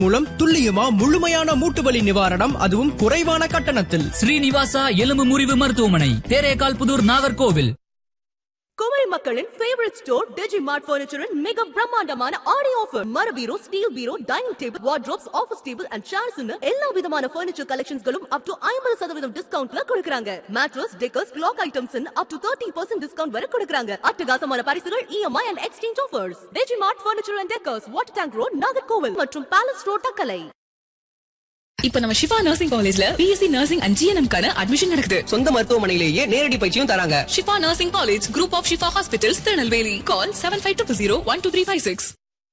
மூலம் துல்லியமா முழுமையான மூட்டு வலி நிவாரணம் அதுவும் குறைவான கட்டணத்தில் ஸ்ரீனிவாசா எலும்பு முறிவு மருத்துவமனை தேரேகால் புதூர் நாகர்கோவில் குமரி மக்களின் ஃபேவரட் ஸ்டோர் டிஜி மார்ட் பர்னிச்சரின் மிக பிரம்மாண்டமான ஆடி ஆஃபர் மர bureau steel bureau dining table wardrobes office table and chairs எல்லா விதமான பர்னிச்சர் கலெக்ஷன்ஸ்களும் அப் டு ஐம்பது சதவீதம் டிஸ்கவுண்ட்ல கொடுக்கறாங்க mattress decors clock items up to thirty percent discount வரை கொடுக்கறாங்க அட்டகாசமான பரிசுகள் EMI and exchange offers DG Mart furniture and decors water tank road Nagercoil மற்றும் பேலஸ் ரோட் தக்கலை இப்ப நம்ம ஷிஃபா நர்சிங் காலேஜ்ல பிஎஸ்சி நர்சிங் அண்ட் ஜிஎன்எம் கான அட்மிஷன் நடக்குது சொந்த மருத்துவமனையிலேயே நேரடி பயிற்சியும் தராங்க Shifa nursing college group of Shifa hospitals Tirunelveli call seven five two zero one two three five six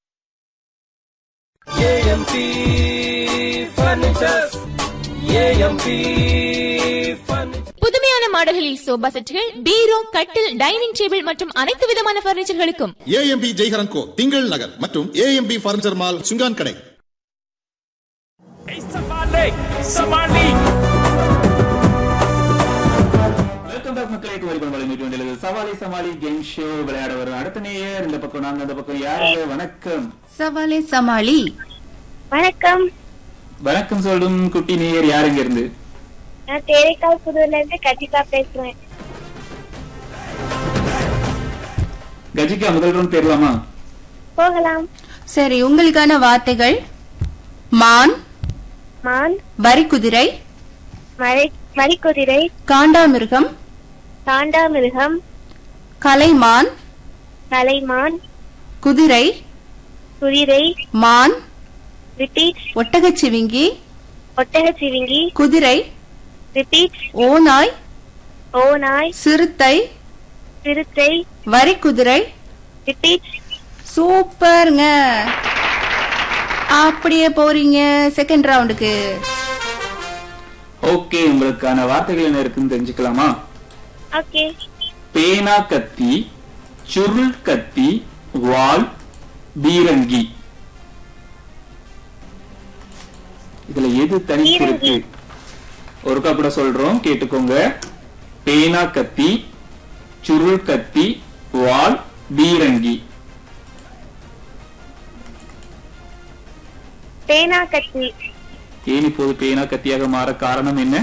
AMP furnitures AMP furniture புதுமையான மாடல்களில் சோபா செட்டுகள் பீரோ கட்டில் டைனிங் டேபிள் மற்றும் அனைத்து விதமான பர்னிச்சர்களுக்கும் ஏஎம்பி ஜெய்ஹரன் கோ திங்கள் நகர் மற்றும் ஏஎம்பி பர்னிச்சர் மால் சுங்கான் கடை சமாளி சமாளி வெல்கம் பேக் மக்களே குமரி பண்பாளி நூற்றி ஒன்றில் சவாலி சமாளி கேம் ஷோ விளையாட வரும் அடுத்த நேயர் இந்த பக்கம் நாங்க அந்த பக்கம் யாரு வணக்கம் சவாலே சமாளி வணக்கம் வணக்கம் சொல்லும் குட்டி நேயர் யார் இங்க இருந்து நான் தேரைக்கால் புதூர்ல இருந்து கஜிகா பேசுறேன் கஜிகா முதல் ரவுண்ட் தேரலாமா போகலாம் சரி உங்களுக்கான வார்த்தைகள் மான் மான் வரிக்குதிரை மலை மறிக்குதிரை காண்டாமிருகம் காண்டாமிருகம் கலைமான் கலைமான் குதிரை குதிரை மான் ரிப்பீட் ஒட்டகச்சிவிங்கி ஒட்டகச்சிவிங்கி குதிரை ரிப்பீட் ஓநாய் ஓநாய் சிறுத்தை சிறுத்தை வரிக்குதிரை ரிப்பீட் சூப்பருங்க அப்படியே போறீங்க செகண்ட் ரவுண்டுக்கு ஓகே உங்களுக்கான வார்த்தைகள் என்ன இருக்குன்னு தெரிஞ்சுக்கலாமா ஓகே பேனா கத்தி சுருள் கத்தி வால் பீரங்கி இதுல எது தனித்து இருக்கு ஒருக்கா கூட சொல்றோம் கேட்டுக்கோங்க பேனா கத்தி சுருள் கத்தி வால் பீரங்கி பேனா கத்தி ஏன் இப்போது பேனா கத்தியாக மாற காரணம் என்ன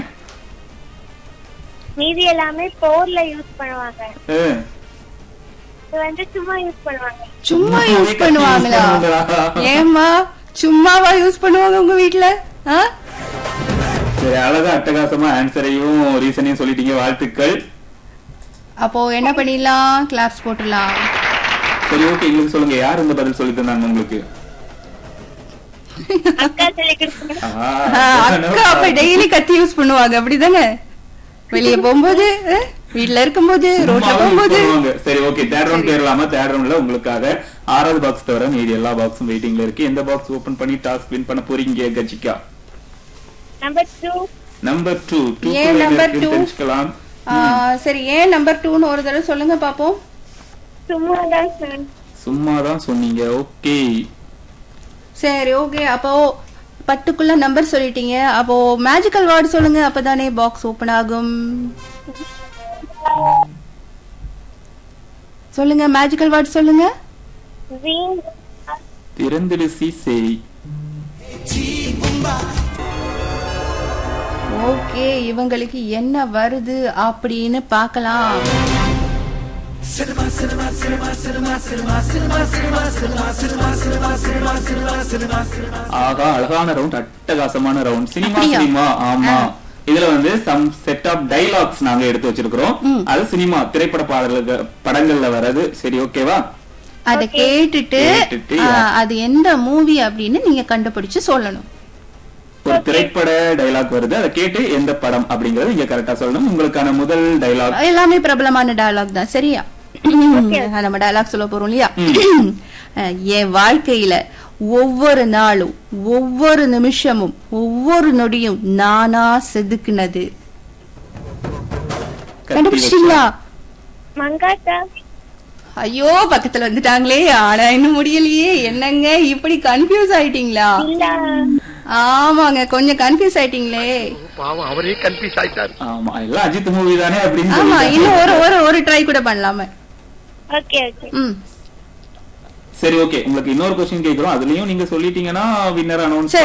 மீதி எல்லாமே போர்ல யூஸ் பண்ணுவாங்க அஹ், இது வந்து சும்மா யூஸ் பண்ணுவாங்க சும்மா சும்மாவே யூஸ் கத்தி பண்ணுவாங்களா use பண்ணுவாங்களா? ஏம்மா சும்மாவா யூஸ் பண்ணுவாங்க உங்க வீட்ல ஆ? சரி அழகா அட்டகாசமா ஆன்சரையும் ரீசனையும் சொல்லிட்டீங்க வாழ்த்துக்கள் அப்போ என்ன பண்ணிடலாம் கிளாப்ஸ் போட்டுடலாம் சரி ஓகே எங்களுக்கு சொல்லுங்க யார் இந்த பதில் சொல்லி தந்தாங்க உங்களுக்கு அக்கா சொல்லி கொடுத்தாங்க ஆ, ஆ, அக்கா அப்ப டெய்லி கத்தி யூஸ் பண்ணுவாங்க அப்படிதானே வெளிய போகும்போது ஆ? வீட்ல இருக்கும்போது ரோட்ல சும்மாவே use போகும்போது பண்ணுவாங்க. சரி ஓகே தேர்ட் ரவுண்ட் பேரலாமா தேர்ட் ரவுண்ட்ல உங்களுக்காக ஆறாவது பாக்ஸ் தவிர மீதி எல்லா பாக்ஸும் வெயிட்டிங்ல இருக்கு எந்த பாக்ஸ் ஓபன் பண்ணி டாஸ்க் வின் பண்ண போறீங்க Gajika number two number two two ஏன் number two? தெரிஞ்சுக்கலாம் ஆ, சரி ஏன் நம்பர் டூன்னு ஒரு தடவை சொல்லுங்க பாப்போம் சும்மா தான் சொன்னேன் சும்மா தான் சொன்னீங்க ஓகே சரி ஓகே அப்போ பத்துக்குள்ள நம்பர் சொல்லிட்டீங்க அப்போ மேஜிக்கல் வேர்டு சொல்லுங்க அப்பதானே பாக்ஸ் ஓபன் ஆகும் சொல்லுங்க மேஜிக்கல் வேர்டு சொல்லுங்க வீண் திறந்திடு சரி ஓகே இவங்களுக்கு என்ன வருது அப்படின்னு பார்க்கலாம் ஆகா அழகான ரவுண்ட் அட்டகாசமான ரவுண்ட் சினிமா அப்படியா? சினிமா ஆமா இதுல வந்து சம் செட் ஆஃப் டைலாக்ஸ் நாங்க எடுத்து வச்சிருக்கிறோம் ம். அது சினிமா திரைப்பட பாடல்கள் படங்கள்ல வர்றது சரி ஓகேவா அத கேட்டுட்டு கேட்டுட்டு, ஆ, அது எந்த மூவி அப்படின்னு நீங்க கண்டுபிடிச்சு சொல்லணும் ஒரு திரைப்பட டைலாக் வருது அதை கேட்டு எந்த படம் அப்படிங்கறது இங்க கரெக்டா சொல்லணும் உங்களுக்கான முதல் டைலாக் எல்லாமே பிரபலமான டயலாக் தான் சரியா நம்ம டயலாக் சொல்ல போறோம் இல்லையா அஹ், என் வாழ்க்கையில ஒவ்வொரு நாளும் ஒவ்வொரு நிமிஷமும் ஒவ்வொரு நொடியும் நானா செதுக்குனது கண்டுபிடிச்சிட்டீங்களா மங்காத்தா ஐயோ பக்கத்துல வந்துட்டாங்களே ஆனா இன்னும் முடியலையே என்னங்க இப்படி கன்ஃபியூஸ் ஆயிட்டீங்களா இல்ல ஆமாங்க கொஞ்சம் கன்ஃபியூஸ் ஆயிட்டீங்களே பாவம் அவரே கன்ஃபியூஸ் ஆயிட்டார் ஆமா எல்லாம் அஜித் மூவி தானே அப்படின்னு ஆமா சொல்லிட்டாங்க. இன்னும் ஒரு ஒரு ஒரு ட்ரை கூட பண்ணலாமே ஓகே ஓகே ம் சரி ஓகே உங்களுக்கு இன்னொரு கொஸ்டின் கேக்குறோம் அதுலயும் நீங்க சொல்லிட்டீங்கன்னா வின்னர் அனௌன்ஸ்